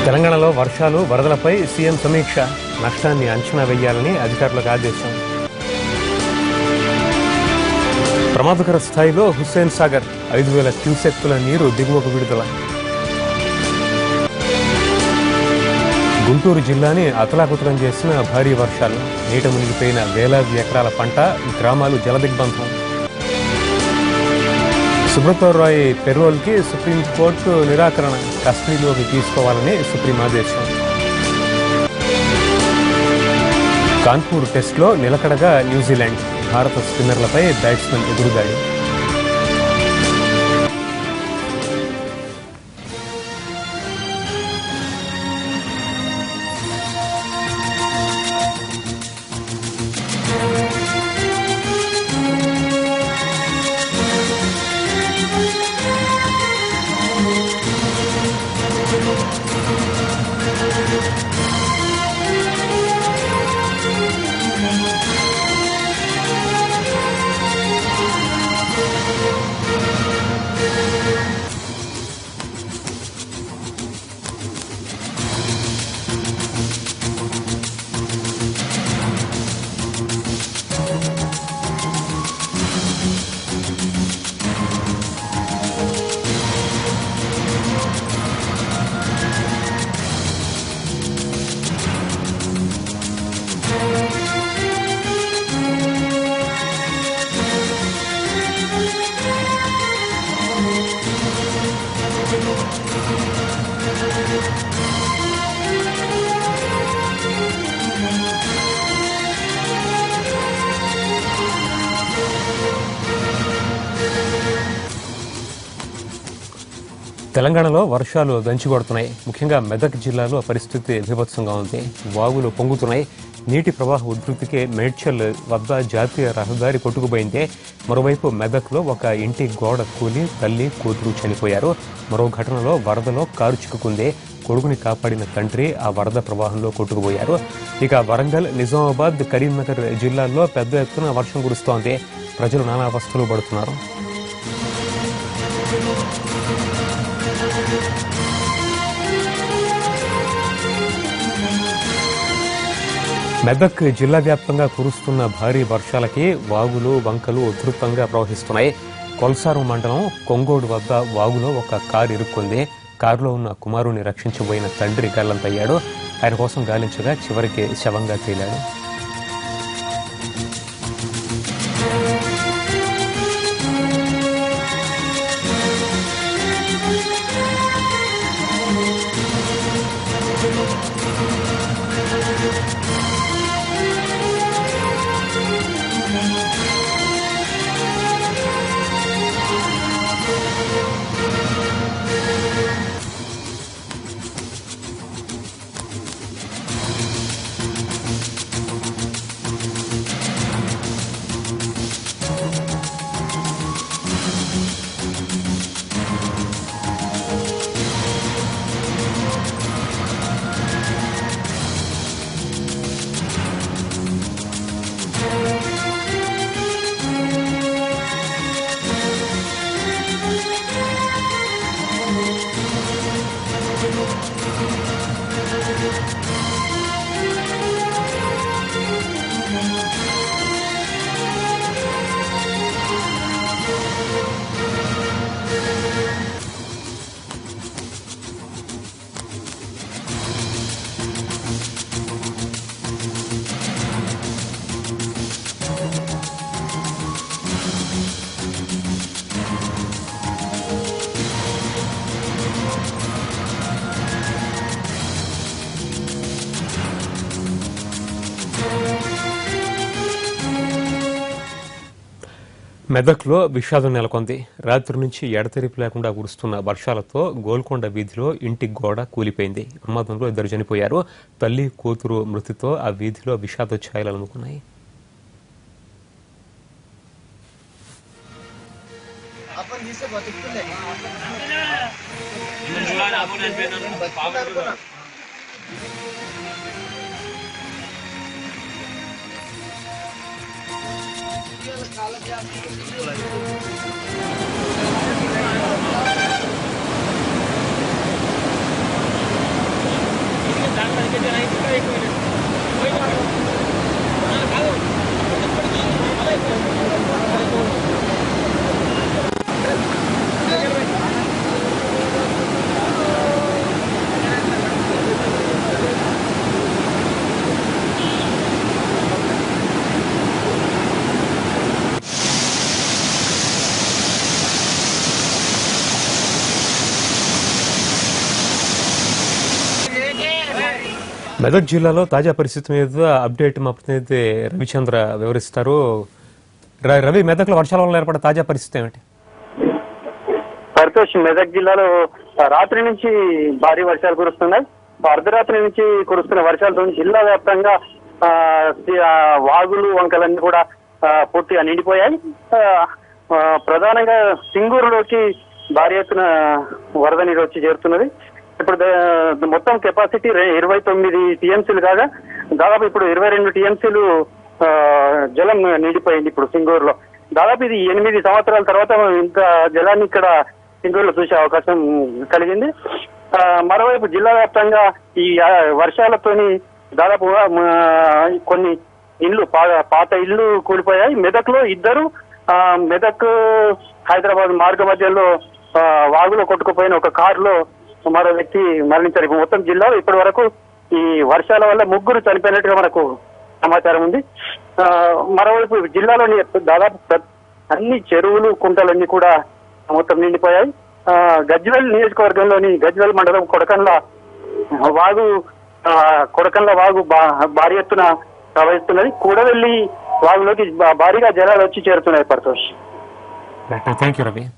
తెలంగాణలో వర్షాలు వరదలపై సీఎం సమీక్ష నష్టాన్ని అంచనా వేయాలని అధికారులకు ఆదేశం ప్రమాదకర స్థాయిలో హుస్సేన్ సాగర్ ఐదు వేల క్యూసెక్కుల నీరు దిగువకు విడుదల గుంటూరు జిల్లాని అతలాకుతలం చేసిన భారీ వర్షాలు నీట మునిగిపోయిన వేలాది ఎకరాల పంట గ్రామాలు జలదిగ్బంధం సుబ్రతో రాయ్ పెరోల్కి సుప్రీంకోర్టు నిరాకరణ కస్టడీలోకి తీసుకోవాలని సుప్రీం ఆదేశం కాన్పూర్ టెస్ట్లో నిలకడగా న్యూజిలాండ్ భారత స్పిన్నర్లపై బ్యాట్స్మెన్ ఎదురుదాడి తెలంగాణలో వర్షాలు దంచికొడుతున్నాయి ముఖ్యంగా మెదక్ జిల్లాలో పరిస్థితి విభత్సంగా ఉంది వాగులు పొంగుతున్నాయి నీటి ప్రవాహ ఉధృతికి మేడ్చల్ వద్ద జాతీయ రహదారి కొట్టుకుపోయింది మరోవైపు మెదక్లో ఒక ఇంటి గోడ కూలి తల్లి కూతురు చనిపోయారు మరో ఘటనలో వరదలో కారు చిక్కుకుంది కొడుకుని కాపాడిన తండ్రి ఆ వరద ప్రవాహంలో కొట్టుకుపోయారు ఇక వరంగల్ నిజామాబాద్ కరీంనగర్ జిల్లాల్లో పెద్ద ఎత్తున వర్షం కురుస్తోంది ప్రజలు నానా అవస్థలు పడుతున్నారు మెదక్ జిల్లా వ్యాప్తంగా కురుస్తున్న భారీ వర్షాలకి వాగులు వంకలు ఉధృతంగా ప్రవహిస్తున్నాయి కొల్సారం మండలం కొంగోడు వద్ద వాగులో ఒక కారు ఇరుక్కుంది కారులో ఉన్న కుమారుని రక్షించబోయిన తండ్రి గల్లంతయ్యాడు ఆయన కోసం గాలించగా చివరికి శవంగా తేలాడు మెదక్లో విషాదం నెలకొంది రాత్రి నుంచి ఎడతెరిపి లేకుండా కురుస్తున్న వర్షాలతో గోల్కొండ వీధిలో ఇంటి గోడ కూలిపోయింది ఈ ప్రమాదంలో ఇద్దరు చనిపోయారు తల్లి కూతురు మృతితో ఆ వీధిలో విషాద ఛాయలు అలుముకున్నాయి आपण दिसे बతుకుతుండే మెదక్ జిల్లాలో తాజా పరిస్థితి మీద అప్డేట్ మా ప్రతినిధి రవిచంద్ర వివరిస్తారు ర- రవి మెదక్లో వర్షాల వల్ల ఏర్పడే తాజా పరిస్థితి ఏమిటి పరితోష్ మెదక్ జిల్లాలో రాత్రి నుంచి భారీ వర్షాలు కురుస్తున్నాయి అర్ధరాత్రి నుంచి కురుస్తున్న వర్షాలతో జిల్లా వ్యాప్తంగా ఆ, సి- ఆ, వాగులు వంకలన్నీ కూడా ఆ, పూర్తిగా నిండిపోయాయి ఆ, ఆ, ప్రధానంగా సింగూరులోకి భారీ ఎత్తున వరద నీరు వచ్చి చేరుతున్నది ఇప్పుడు ద- మొత్తం కెపాసిటీ రె- ఇరవై తొమ్మిది టీఎంసీలు కాగా దాదాపు ఇప్పుడు ఇరవై రెండు టీఎంసీలు జలం నిండిపోయింది ఇప్పుడు సింగూరులో దాదాపు ఇది ఎనిమిది సంవత్సరాల తర్వాత ఇంత జలాన్ని ఇక్కడ సింగూరులో చూసే అవకాశం కలిగింది ఆ, మరోవైపు జిల్లా వ్యాప్తంగా ఈ ఆ, వర్షాలతోని దాదాపుగా మ, కొన్ని ఇల్లు పా- పాత ఇల్లు కూలిపోయాయి మెదక్ లో ఇద్దరు ఆ, మెదక్ హైదరాబాద్ మార్గ మధ్యలో ఆ, వాగులో కొట్టుకుపోయిన ఒక కారులో మరో వ్యక్తి మరణించారు ఇప్పుడు మొత్తం జిల్లాలో ఇప్పటి వరకు ఈ వర్షాల వల్ల ముగ్గురు చనిపోయినట్టుగా మనకు సమాచారం ఉంది ఆ, మరోవైపు జిల్లాలోని దాదాపు ప్ర- అన్ని చెరువులు కుంటలన్నీ కూడా మొత్తం నిండిపోయాయి ఆ, గజ్వెల్ నియోజకవర్గంలోని గజ్వెల్ మండలం కొడకండ్ల వాగు ఆ, కొడకండ్ల వాగు బా- భారీ ఎత్తున ప్రవహిస్తున్నది కూడవెల్లి వాగులోకి భా- భారీగా జలాలు వచ్చి చేరుతున్నాయి పరతోష్ థ్యాంక్ యూ రవి